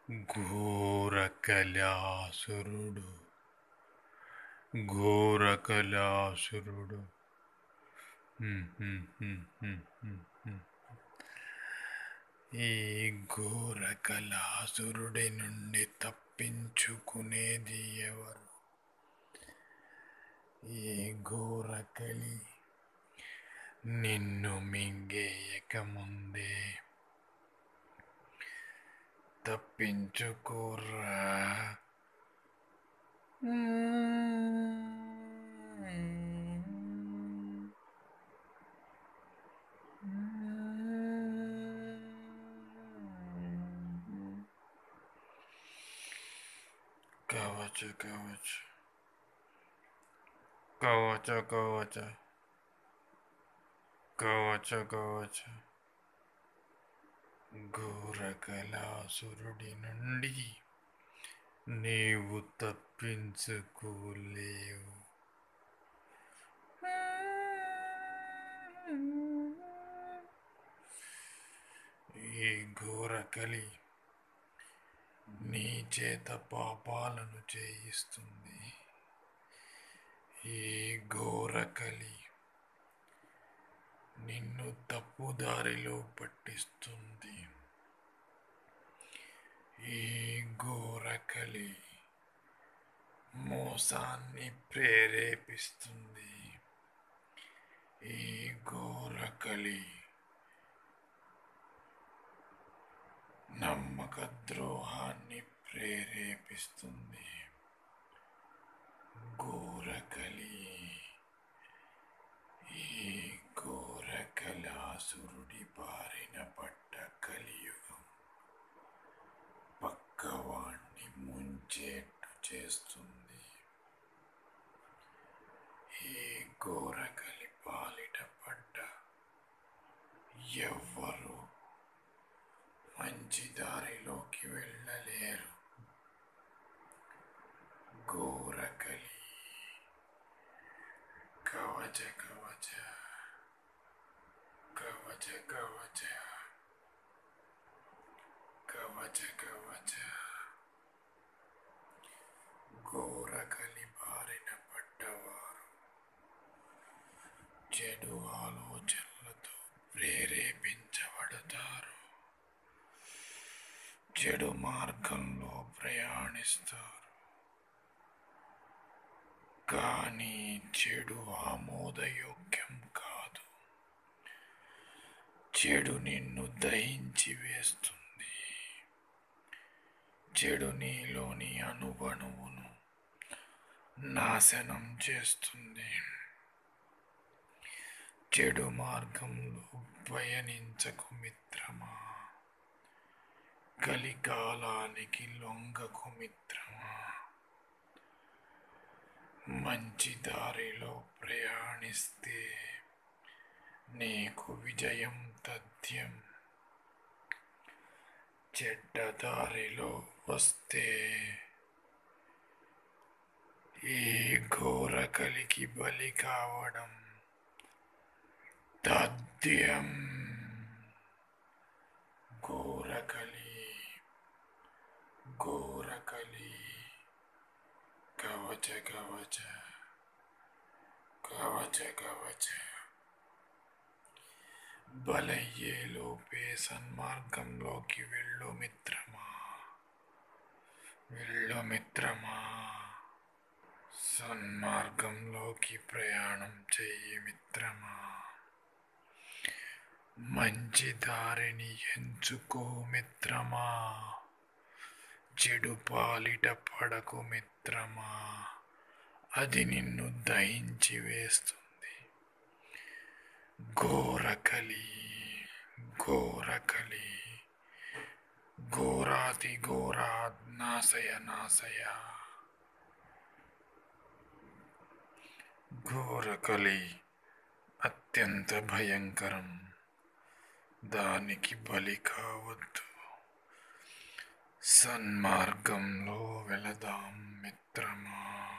ఘోరకలాసురుడు ఘోరకలాసురుడు హ్మ్, హ్మ్, హ్మ్, హ్మ్, హ్మ్, హ్మ్. ఈ ఘోరకలాసురుడి నుండి తప్పించుకునేది ఎవరు ఈ ఘోరకలి నిన్ను మింగేయక ముందే తప్పించుకోర్రా కావచ్చు కావచ్చు కావచ్చు కావచ్చు కావచ్చు కావచ్చు ఘోరకలాసురుడి నుండి నీవు తప్పించుకోలేవు ఈ ఘోరకలి నీ చేత పాపాలను చేయిస్తుంది ఈ ఘోరకలి నిన్ను తప్పుదారిలో పట్టిస్తుంది ఈ ఘోరకలి మోసాన్ని ప్రేరేపిస్తుంది ఈ ఘోరకలి నమ్మక ద్రోహాన్ని ప్రేరేపిస్తుంది ఘోరకలి ఈ ఘోరకలాసురుడి బారిన పడ్డ కలియుగం పక్కవాణ్ణి ముంచేట్టు చేస్తుంది ఈ ఘోరకలి పాలిట పడ్డ ఎవ్వరు మంచి దారిలోకి వెళ్ళలేరు ఘోరకలి కవచ కవచ కవచ కవచ కవచ కవచ ఘోరకలి బారిన పడ్డవారు చెడు ఆలోచనలతో ప్రేరేపించబడతారు చెడు మార్గంలో ప్రయాణిస్తారు కానీ చెడు ఆమోదయోగ్యం కాదు చెడు నిన్ను దహించి వేస్తుంది చెడు నీలోని అణువణువును నాశనం చేస్తుంది చెడు మార్గంలో పయనించకు మిత్రమా కలికాలానికి లొంగకు మిత్రమా మంచి దారిలో ప్రయాణిస్తే నీకు విజయం తథ్యం చెడ్డ దారిలో వస్తే ఈ ఘోరకలికి బలి కావడం తథ్యం ఘోరకలి ఘోరకలి కవచ కవచ కవచ కవచ బలయ్యే లోపే సన్మార్గంలోకి వెళ్ళు మిత్రమా వెళ్ళు మిత్రమా సన్మార్గంలోకి ప్రయాణం చెయ్యి మిత్రమా మంచి దారిని ఎంచుకో మిత్రమా చెడు పాలిట పడకు మిత్రమా అది నిన్ను దహించి వేస్తుంది ఘోరకలి ఘోరకలి ఘోరాతి ఘోరా నాశయ నాశయ ఘోరకలి అత్యంత భయంకరం దానికి బలి కావద్దు సన్మార్గంలో వెళదాం మిత్రమా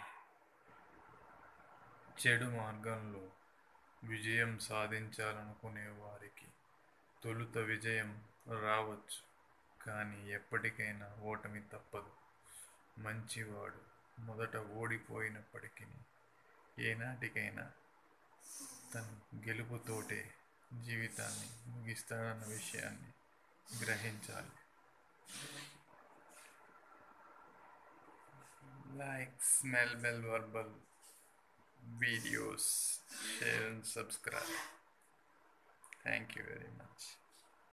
చెడు మార్గంలో విజయం సాధించాలనుకునే వారికి తొలుత విజయం రావచ్చు కానీ ఎప్పటికైనా ఓటమి తప్పదు మంచివాడు మొదట ఓడిపోయినప్పటికీ ఏనాటికైనా తను గెలుపుతోటే జీవితాన్ని ముగిస్తాడన్న విషయాన్ని గ్రహించాలి like smell bell verbal videos share and subscribe thank you very much